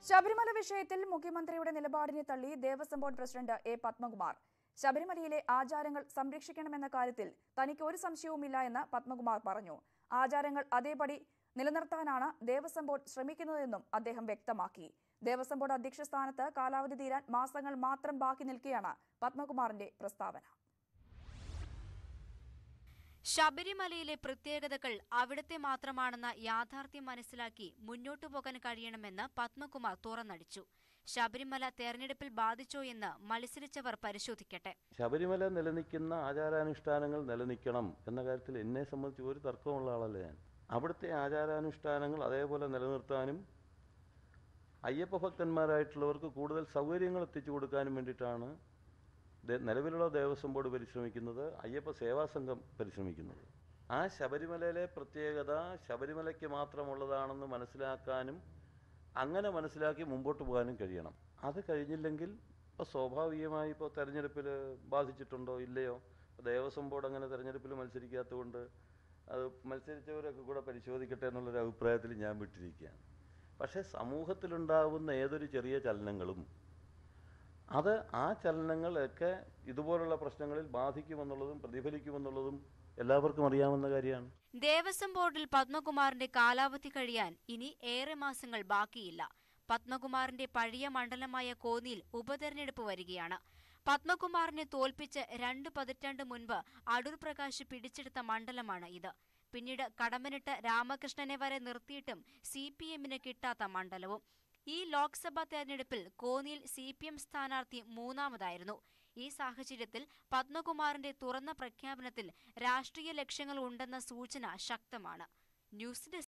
ശബരിമല വിഷയത്തിൽ മുഖ്യമന്ത്രിയുടെ നിലപാടിനെ തള്ളി Devaswom board president A Padmakumar ശബരിമലയിലെ ആചാരങ്ങൾ സംരക്ഷിക്കണമെന്ന കാര്യത്തിൽ തനിക്ക് ഒരു സംശയവുമില്ല എന്ന് പത്മകുമാർ പറഞ്ഞു ആചാരങ്ങൾ അതേപടി നിലനിർത്താനാണ് ദേവസ്വം ബോർഡ് ശ്രമിക്കുന്നതെന്നും അദ്ദേഹം വ്യക്തമാക്കി ദേവസ്വം ബോർഡ് അധ്യക്ഷ സ്ഥാനത്ത് കാലാവധി തീരാൻ മാസങ്ങൾ മാത്രം ബാക്കി നിൽക്കെയാണ് പത്മകുമാറിന്റെ പ്രസ്താവന ശബരിമലയിലെ പ്രത്യേകതകൾ അവിടുത്തെ മാത്രമാണെന്ന യാഥാർത്ഥ്യം മനസ്സിലാക്കി മുന്നോട്ടു പോകാൻ കഴിയണമെന്ന് പത്മകുമാർ തുറന്നടിച്ചു ശബരിമല തെരഞ്ഞെടുപ്പിൽ ബാധിച്ചോ എന്ന് മത്സരിച്ചവർ പരിശോധിക്കട്ടെ ശബരിമല നിലനിൽക്കുന്ന ആചാരാനുഷ്ഠാനങ്ങൾ നിലനിൽക്കണം എന്ന കാര്യത്തിൽ എന്നെ സംബന്ധിച്ച് ഒരു തർക്കമുള്ള ആളല്ല ഞാൻ അവിടുത്തെ ആചാരാനുഷ്ഠാനങ്ങൾ അതേപോലെ നിലനിർത്താനും അയ്യപ്പ ഭക്തന്മാരായിട്ടുള്ളവർക്ക് കൂടുതൽ സൗകര്യങ്ങൾ എത്തിച്ചു കൊടുക്കാനും വേണ്ടിയിട്ടാണ് ദേ- നിലവിലുള്ള ദേവസ്വം ബോർഡ് പരിശ്രമിക്കുന്നത് അയ്യപ്പ സേവാ സംഘം പരിശ്രമിക്കുന്നത് ആ ശബരിമലയിലെ പ്രത്യേകത ശബരിമലയ്ക്ക് മാത്രമുള്ളതാണെന്ന് മനസ്സിലാക്കാനും അങ്ങനെ മനസ്സിലാക്കി മുമ്പോട്ട് പോകാനും കഴിയണം അത് കഴിഞ്ഞില്ലെങ്കിൽ ഇപ്പോൾ സ്വാഭാവികമായി ഇപ്പോൾ തെരഞ്ഞെടുപ്പിൽ ബാധിച്ചിട്ടുണ്ടോ ഇല്ലയോ ഇപ്പോൾ ദേവസ്വം ബോർഡ് അങ്ങനെ തെരഞ്ഞെടുപ്പിൽ മത്സരിക്കാത്തതുകൊണ്ട് അത് മത്സരിച്ചവരൊക്കെ കൂടെ പരിശോധിക്കട്ടെ എന്നുള്ളൊരു അഭിപ്രായത്തിൽ ഞാൻ വിട്ടിരിക്കുകയാണ് പക്ഷേ സമൂഹത്തിലുണ്ടാവുന്ന ഏതൊരു ചെറിയ ചലനങ്ങളും അത് ആ ചലനങ്ങളൊക്കെ ഇതുപോലുള്ള പ്രശ്നങ്ങളിൽ ബാധിക്കുമെന്നുള്ളതും പ്രതിഫലിക്കുമെന്നുള്ളതും എല്ലാവർക്കും അറിയാവുന്ന കാര്യമാണ് ദേവസ്വം ബോർഡിൽ പത്മകുമാറിന്റെ കാലാവധി കഴിയാൻ ഇനി ഏറെ മാസങ്ങൾ ബാക്കിയില്ല പത്മകുമാറിന്റെ പഴയ മണ്ഡലമായ കോന്നിയിൽ ഉപതെരഞ്ഞെടുപ്പ് വരികയാണ് പത്മകുമാറിനെ തോൽപ്പിച്ച് രണ്ട് പതിറ്റാണ്ട് മുൻപ് അടൂർ പ്രകാശ് പിടിച്ചെടുത്ത മണ്ഡലമാണ് ഇത് പിന്നീട് കടമ്പനിട്ട് രാമകൃഷ്ണനെ വരെ നിർത്തിയിട്ടും സി പി എമ്മിന് കിട്ടാത്ത മണ്ഡലവും ഈ ലോക്സഭാ തെരഞ്ഞെടുപ്പിൽ കോന്നിയിൽ സി പി എം സ്ഥാനാർത്ഥി മൂന്നാമതായിരുന്നു ഈ സാഹചര്യത്തിൽ പത്മകുമാറിന്റെ തുറന്ന പ്രഖ്യാപനത്തിൽ രാഷ്ട്രീയ ലക്ഷ്യങ്ങൾ ഉണ്ടെന്ന സൂചന ശക്തമാണ് ന്യൂസ് ഡെസ്ക്